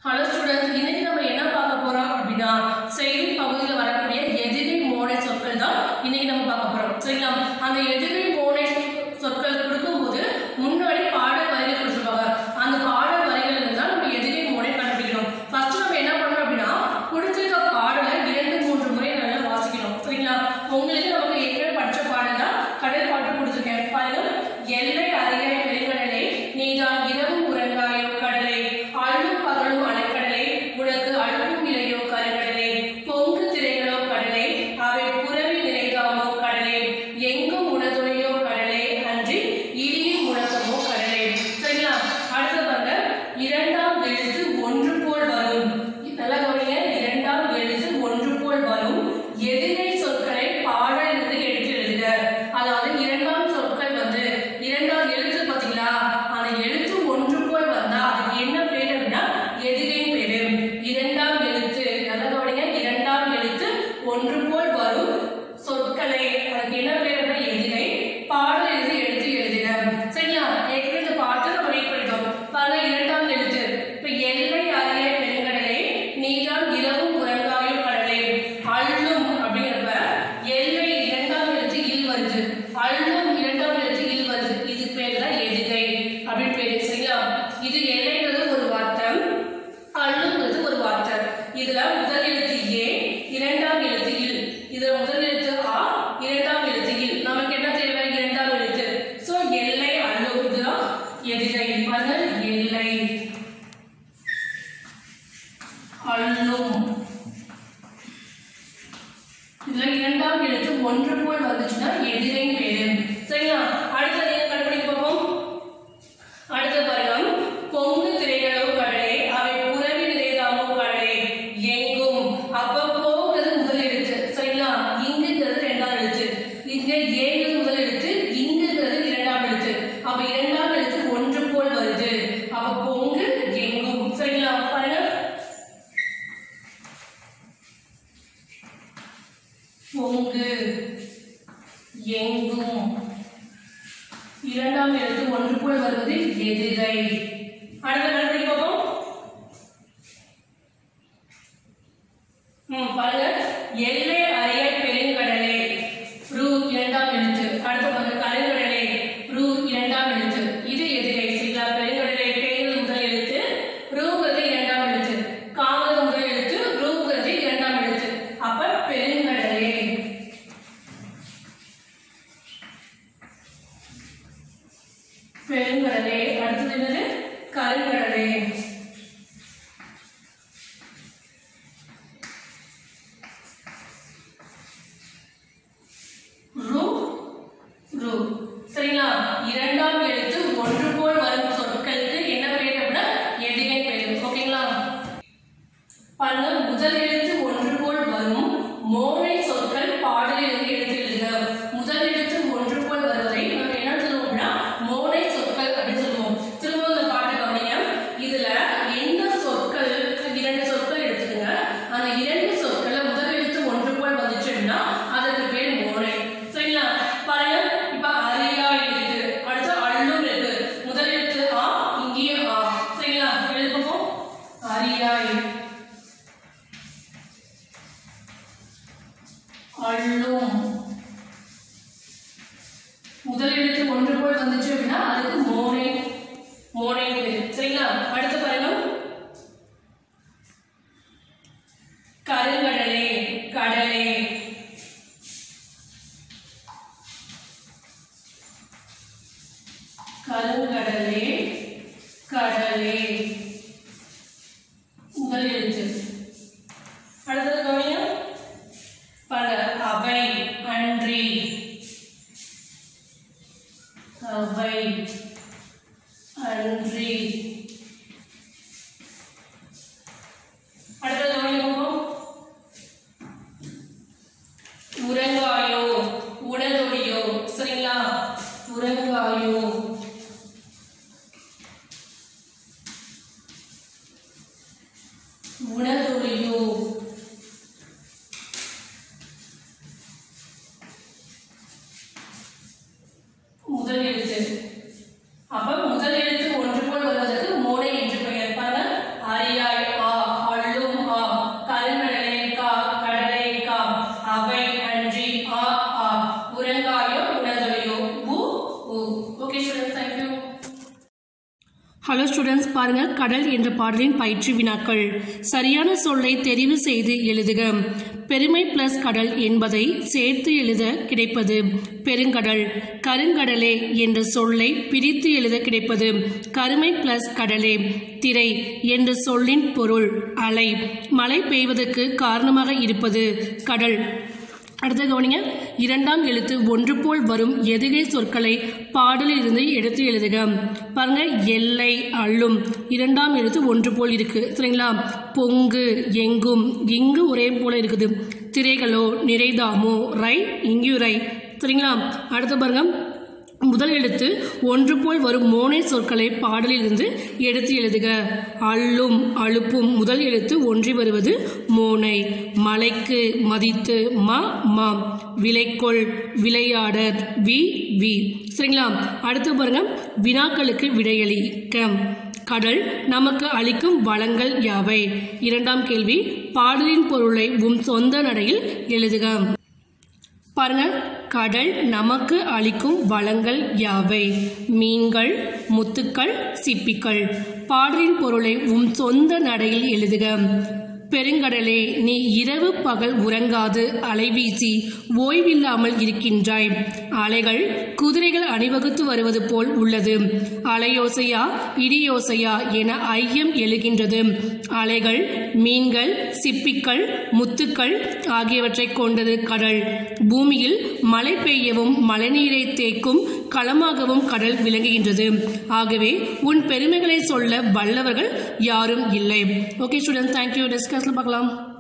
hello students இன்னைக்கு நம்ம என்ன பார்க்க போறோம் அப்படின்னா செயல் பகுதியில் வரக்கூடிய எதிரி மோனை சொற்கள் தான் இன்னைக்கு நம்ம பார்க்க போறோம் சரிங்களா அந்த எதிரி மோனை சொற்கள் கொடுக்கும்போது முன்னாடி பாட வரிகள் கொடுத்துருப்பாங்க அந்த பாட வரிகள் இருந்தால் நம்ம எதிரி மோனை கண்டுபிடிக்கணும் ஃபர்ஸ்ட் நம்ம என்ன பண்ணணும் அப்படின்னா கொடுத்துருக்க பாடலை இரண்டு மூன்று முறை நல்லா வாசிக்கணும் சரிங்களா உங்களுக்கு நமக்கு ஏற்கனவே படிச்ச பாடல் தான் கடல் பாட்டு கொடுத்துருக்கேன் பாருங்க எல்லை அறிய பெருங்கடலை நீதான் இரவும் உறங்காயோ கடலை அழும் பகலும் அலைக்கடலை உனக்கு அழுப்பும் இலையோ கருங்கடலை பொங்கு திரைகளோ கடலை அவை புறவி நிறைகாமோ கடலை எங்கும் உணதுணையோ கடலை அன்றி இடியின் முழக்கமோ கடலை சரிங்களா அடுத்து பாருங்க இரண்டாம் எழுத்து ஒன்று போல் வரும் நல்லா கவனிங்க இரண்டாம் எழுத்து ஒன்று போல் வரும் எதிரை சொற்களை பாடலிருந்து எடுத்து எழுதுக அதாவது இரண்டாம் சொற்கள் வந்து இரண்டாம் எழுத்து பாத்தீங்களா அந்த எழுத்து ஒன்று போல் வந்தா அதுக்கு என்ன பேர் அப்படின்னா எதிரின் பேரு இரண்டாம் எழுத்து நல்லா கவனிங்க இரண்டாம் எழுத்து ஒன்று போல் வரும் சொற்களை அதுக்கு என்ன பேர் அப்படின்னா எதிரை பாடல் எழுதி எடுத்து எழுதுக சரிங்களா ஏற்கனவே இந்த பாட்டு நம்ம ரீட் பண்ணிட்டோம் பாருங்க இரண்டாம் எழுத்து இப்ப எல்லை அறிய பெருங்கடலே நீதான் இரவும் உறங்காயும் கடலே அள்ளும் அப்படிங்கிறப்ப எல்லை இரண்டாம் எழுத்து இல் வருது அள்ளும் இரண்டாம் எழுத்து இல் வருது இது பேர் தான் எதிரை அப்படின்னு பேரு சரிங்களா இது எல்லைங்கிறது ஒரு வார்த்தை அள்ளுங்கிறது ஒரு வார்த்தை இதுல முதல் எழுத்து ஏ இரண்டாம் எழுத்து இல் இதுல முதல் எழுத்து ஆ இரண்டாம் எழுத்து இல் நமக்கு என்ன தேவை இரண்டாம் எழுத்து சோ எல்லை அள்ளும் இதுதான் எதிரை பாருங்க எல்லை அள்ளும் இதுல இரண்டாம் எழுத்து ஒன்று போல் வந்துச்சுன்னா எதிரை பேரு சரிங்களா அடுத்தது என்ன கண்டுபிடிக்க பார்ப்போம் அடுத்த பாருங்க பொங்கு திரைகளோ கடலே அவை புறவி நிறைதாமோ கடலே எங்கும் அப்ப போகிறது முதல் எழுத்து சரிங்களா இங்குங்கிறது இரண்டாம் எழுத்து இங்க ஏங்கிறது முதல் எழுத்து இங்குங்கிறது இரண்டாம் எழுத்து அப்ப இரண்டாம் எழுத்து ஒன்று போல் வருது அப்ப பொங்கு எங்கும் சரிங்களா பாருங்க பொங்கு எங்கும் இரண்டாம் எழுத்து ஒன்று போல் வருவது எதிரை அடுத்த கண்டுபிடி பார்ப்போம் ம் பாருங்க எல்லை அறிய பெருங்கடலே ரூ இரண்டாம் எழுத்து அடுத்த பாருங்க கருங்கடலே ரூ இரண்டாம் எழுத்து இது எதிரை சரிங்களா பெருங்கடலே பேரு முதல் எழுத்து ரூங்கிறது இரண்டாம் எழுத்து காங்கிறது முதல் எழுத்து ரூங்கிறது இரண்டாம் எழுத்து அப்ப பெருங்கடலே பெருங்கடலே அடுத்தது என்னது கருங்கடலே ரு ரு சரிங்களா இரண்டாம் எழுத்து ஒன்று போல் வரும் சொற்களுக்கு என்ன பெயர் அப்படின்னா எதிரை பெயர் ஓகேங்களா பாருங்க முதல் எழுத்து ஒன்று போல் வரும் மோனை சொற்கள் பாடலில் எழுத்து எழுதுக முதல் எழுத்து ஒன்று போல் வருவதை நம்ம என்ன சொல்லுவோம் அப்படின்னா மோனை சொற்கள் அப்படின்னு சொல்லுவோம் திரும்ப இந்த பாட்டை கவனிங்க இதுல எந்த சொற்கள் இரண்டு சொற்கள் எடுத்துக்கங்க அந்த இரண்டு சொற்கள்ல முதல் எழுத்து ஒன்று போல் வந்துச்சு அப்படின்னா அதற்கு பேர் மோனை சரிங்களா பாருங்க இப்ப அரியா இருக்கு அடுத்து அள்ளும் இருக்கு முதல் எழுத்து ஆ இங்கேயும் ஆ சரிங்களா எழுது பார்ப்போம் அரியாய் அள்ளும் முதல் எழுத்து ஒன்று போல் வந்துச்சு அப்படின்னா அதுக்கு மோனை மோனை பேரு சரிங்களா அடுத்து பாருங்க கருங்கடலே கடலே கருங்கடலே கடலே முதல் எழுத்து அடுத்தது கவனியா பல அவை அன்றி அவை அன்றி அடுத்தது கவனிப்போம் உறங்காயோ உணதொடியோ சரிங்களா உறங்காயோ உணதொடியோ முதல் எழுத்து அப்ப முதல் எழுத்து ஒன்று போல் வருவதற்கு மோனை என்று பெயர் பாருங்க அரியாய் ஸ்டூடெண்ட்ஸ் பாருங்க கடல் என்ற பாடலின் பயிற்சி வினாக்கள் சரியான சொல்லை தெரிவு செய்து எழுதுக பெருமை பிளஸ் கடல் என்பதை சேர்த்து எழுத கிடைப்பது பெருங்கடல் கருங்கடலே என்ற சொல்லை பிரித்து எழுத கிடைப்பது கருமை பிளஸ் கடலே திரை என்ற சொல்லின் பொருள் அலை மழை பெய்வதற்கு காரணமாக இருப்பது கடல் அடுத்த கவனிங்க இரண்டாம் எழுத்து ஒன்று போல் வரும் எதுகை சொற்களை பாடலில் இருந்து எடுத்து எழுதுக பாருங்க எல்லை அள்ளும் இரண்டாம் எழுத்து ஒன்று போல் இருக்கு சரிங்களா பொங்கு எங்கும் இங்கு ஒரே போல இருக்குது திரைகளோ நிறைதாமோ ரை இங்கேயும் ரை சரிங்களா அடுத்து பாருங்க முதல் எழுத்து ஒன்று போல் வரும் மோனை சொற்களை பாடலில் இருந்து எடுத்து எழுதுக அள்ளும் அழுப்பும் முதல் எழுத்து ஒன்றி வருவது மோனை மலைக்கு மதித்து ம ம விலைக்கொள் விளையாட வி வி சரிங்களா அடுத்து பாருங்க வினாக்களுக்கு விடையளிக்க கடல் நமக்கு அளிக்கும் வளங்கள் யாவை இரண்டாம் கேள்வி பாடலின் பொருளை உம் சொந்த நடையில் எழுதுக பாருங்க கடல் நமக்கு அளிக்கும் வளங்கள் யாவை மீன்கள் முத்துக்கள் சிப்பிகள் பாடலின் பொருளை உம் சொந்த நடையில் எழுதுக பெருங்கடலே நீ இரவு பகல் உறங்காது அலைவீசி ஓய்வில்லாமல் இருக்கின்றாய் அலைகள் குதிரைகள் அணிவகுத்து வருவது போல் உள்ளது அலையோசையா இடியோசையா என ஐயம் எழுகின்றது அலைகள் மீன்கள் சிப்பிக்கள் முத்துக்கள் ஆகியவற்றை கொண்டது கடல் பூமியில் மழை பெய்யவும் மழைநீரை தேக்கும் களமாகவும் கடல் விளங்குகின்றது ஆகவே உன் பெருமைகளை சொல்ல வல்லவர்கள் யாரும் இல்லை ஓகே ஸ்டூடெண்ட்ஸ் தேங்க்யூ டிஸ்கஸ்ல பார்க்கலாம்